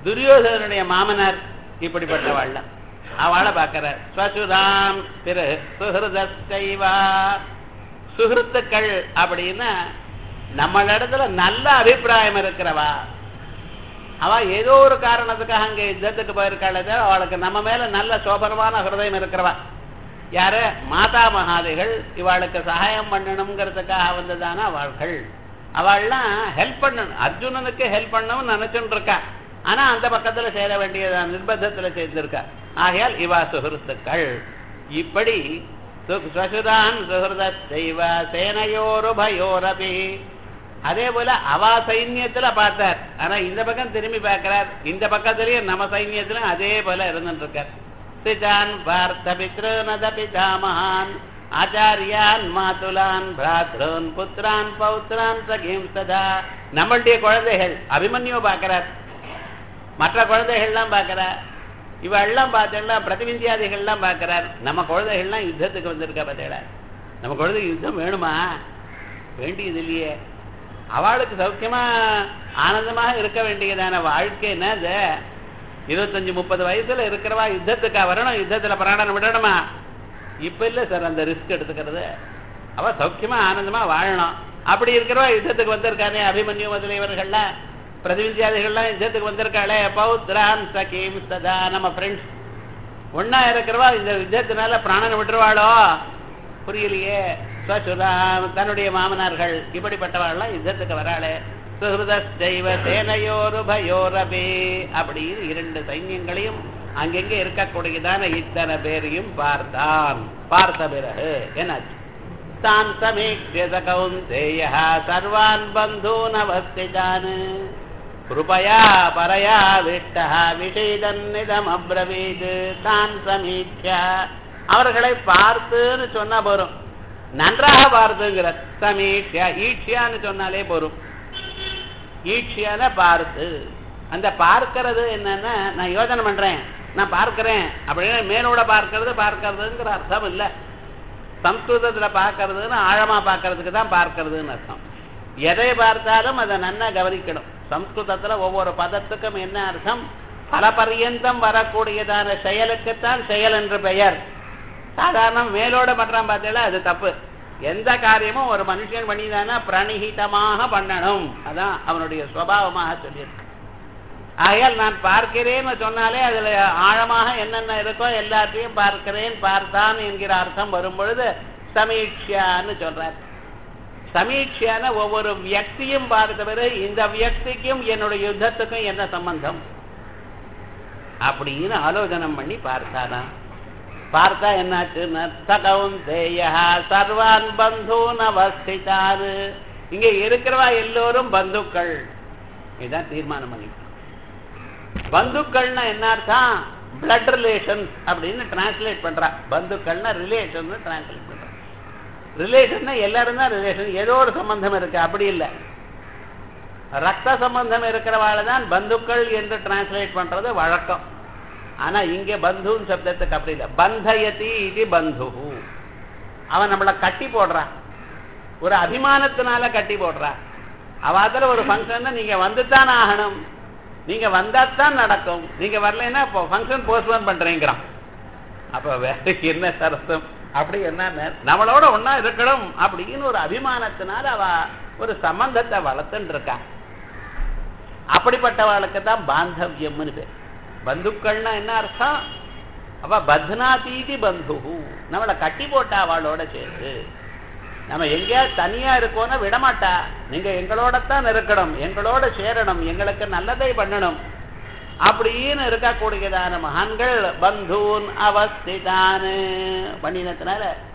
துரியோதனுடைய மாமனார் இப்படிப்பட்டவாள் அவளை பார்க்கிறார் ஸ்வசுதாம் திரு சுஹிருதஸ்தைவா சுகிருத்துக்கள் அப்படின்னா நம்மளிடத்துல நல்ல அபிப்பிராயம் இருக்கிறவா அவ ஏதோ ஒரு காரணத்துக்காக அங்க யுத்தத்துக்கு போயிருக்காளே தவிர அவளுக்கு நம்ம மேல நல்ல சோபனமான ஹிருதயம் இருக்கிறவா யாரு மாதா மகாதிகள் இவாளுக்கு சகாயம் பண்ணணுங்கிறதுக்காக வந்ததான அவள்கள் அவள்லாம் ஹெல்ப் பண்ணணும் அர்ஜுனனுக்கு ஹெல்ப் பண்ணணும்னு நினைச்சுட்டு இருக்கா ஆனா அந்த பக்கத்துல சேர வேண்டியது நிர்பந்தத்துல சேர்ந்திருக்கா ஆகையால் இவா சுகிருத்துக்கள் இப்படி சுசுதான் சுகிருத செய்வ சேனையோருபயோரபி அதே போல அவா சைன்யத்துல பார்த்தார் ஆனா இந்த பக்கம் திரும்பி பார்க்கிறார் இந்த பக்கத்திலயும் நம்ம சைன்யத்திலும் அதே போல இருந்துட்டு இருக்கார் சிஜான் பார்த்த பித்ருநத பிதாமகான் ஆச்சாரியான் மாதுலான் பிராத்ரன் புத்திரான் பௌத்ரான் சகீம் சதா நம்மளுடைய குழந்தைகள் அபிமன்யு பார்க்கிறார் மற்ற குழந்தைகள்லாம் பார்க்கிறார் இவெல்லாம் பார்த்தேன்னா பிரதிவிந்தியாதிகள்லாம் பார்க்கிறார் நம்ம குழந்தைகள்லாம் யுத்தத்துக்கு வந்திருக்கா பார்த்தேடா நம்ம குழந்தை யுத்தம் வேணுமா வேண்டியது இல்லையே அவளுக்கு சௌக்கியமா ஆனந்தமாக இருக்க வேண்டியதான வாழ்க்கை என்னது இருபத்தஞ்சு முப்பது வயசுல இருக்கிறவா யுத்தத்துக்கா வரணும் யுத்தத்துல பிராணம் விடணுமா இப்ப இல்ல சார் அந்த ரிஸ்க் எடுத்துக்கிறது அவ சௌக்கியமா ஆனந்தமா வாழணும் அப்படி இருக்கிறவா யுத்தத்துக்கு வந்திருக்கானே அபிமன்யு முதலியவர்கள்லாம் பிரதிவிந்தியாதிகள்லாம் யுத்தத்துக்கு வந்திருக்காளே பௌத்ரான் சகீம் சதா நம்ம ஃப்ரெண்ட்ஸ் ஒன்னா இருக்கிறவா இந்த யுத்தத்தினால பிராணனை விட்டுருவாளோ புரியலையே ஸ்வசுராம் தன்னுடைய மாமனார்கள் இப்படிப்பட்டவாள்லாம் யுத்தத்துக்கு வராளே சுஹൃதஸ்தைவ சேனையோருபயோரபே அப்படின்னு இரண்டு சைன்யங்களையும் அங்கெங்கே இருக்கக்கூடியதான இத்தனை பேரையும் பார்த்தான் பார்த்த பிறகு என்னாச்சு தான் சமீக்ஷத கௌந்தேய சர்வான் பந்தூன் அவஸ்திதான் கிருபயா பரயா விட்டா விஷேதன்னிதம் அப்ரவீது தான் சமீட்ச அவர்களை பார்த்துன்னு சொன்னா போறோம் நன்றாக பார்த்துங்கிற சமீட்சியா ஈட்சியான்னு சொன்னாலே போரும் ஈட்சியான பார்த்து அந்த பார்க்கிறது என்னன்னா நான் யோசனை பண்றேன் நான் பார்க்கிறேன் அப்படின்னா மேலோட பார்க்கறது பார்க்கறதுங்கிற அர்த்தம் இல்லை சம்ஸ்கிருதத்துல பார்க்கறதுன்னு ஆழமா பார்க்கறதுக்கு தான் பார்க்கறதுன்னு அர்த்தம் எதை பார்த்தாலும் அதை நன்னா கவனிக்கணும் சம்ஸ்கிருதத்துல ஒவ்வொரு பதத்துக்கும் என்ன அர்த்தம் பல பரியந்தம் வரக்கூடியதான செயலுக்குத்தான் செயல் என்று பெயர் சாதாரண மேலோட பண்றான் பார்த்தீங்களா அது தப்பு எந்த காரியமும் ஒரு மனுஷன் பண்ணிதானா பிரணிகிதமாக பண்ணணும் அதான் அவனுடைய சுவாவமாக சொல்லியிருக்கு ஆகையால் நான் பார்க்கிறேன்னு சொன்னாலே அதுல ஆழமாக என்னென்ன இருக்கோ எல்லாத்தையும் பார்க்கிறேன் பார்த்தான் என்கிற அர்த்தம் வரும் பொழுது சமீட்சியான்னு சொல்றார் சமீட்சியான ஒவ்வொரு வியக்தியும் பார்த்த பிறகு இந்த வியக்திக்கும் என்னுடைய யுத்தத்துக்கும் என்ன சம்பந்தம் அப்படின்னு ஆலோசனம் பண்ணி பார்த்தானா பார்த்தா என்னாச்சுன்னு சகவுந்தேயா சர்வான் பந்தூன் அவஸ்தித்தாரு இங்க இருக்கிறவா எல்லோரும் பந்துக்கள் இதுதான் தீர்மானம் பண்ணி பந்துக்கள்னா என்ன அர்த்தம் பிளட் ரிலேஷன் அப்படின்னு டிரான்ஸ்லேட் பண்றா பந்துக்கள்னா ரிலேஷன் டிரான்ஸ்லேட் பண்றா ரிலேஷன்னா எல்லாரும் தான் ரிலேஷன் ஏதோ ஒரு சம்பந்தம் இருக்கு அப்படி இல்லை ரத்த சம்பந்தம் இருக்கிறவாழ தான் பந்துக்கள் என்று டிரான்ஸ்லேட் பண்றது வழக்கம் ஆனா இங்க பந்துன்னு சப்தத்துக்கு அப்படி இல்லை பந்தயதி இது பந்து அவன் நம்மளை கட்டி போடுறான் ஒரு அபிமானத்தினால கட்டி போடுறா அவாத்துல ஒரு ஃபங்க்ஷன் நீங்க வந்துதான் ஆகணும் நீங்க வந்தாத்தான் நடக்கும் நீங்க வரலைன்னா இப்போ ஃபங்க்ஷன் போஸ்ட்போன் பண்றீங்கிறான் அப்ப வேற என்ன அர்த்தம் அப்படி என்ன நம்மளோட ஒன்னா இருக்கணும் அப்படின்னு ஒரு அபிமானத்தினால அவ ஒரு சம்பந்தத்தை வளர்த்துன்னு இருக்கா அப்படிப்பட்டவளுக்கு தான் பாந்தவியம்னு பேர் பந்துக்கள்னா என்ன அர்த்தம் அவ பத்னாதீதி பந்து நம்மளை கட்டி போட்டா அவளோட சேர்த்து நம்ம எங்கேயாவது தனியா இருக்கோம்னா விடமாட்டா நீங்க எங்களோடத்தான் இருக்கணும் எங்களோட சேரணும் எங்களுக்கு நல்லதை பண்ணணும் அப்படின்னு இருக்கக்கூடியதான மகான்கள் பந்தூன் அவஸ்திதானு பண்ணினத்தினால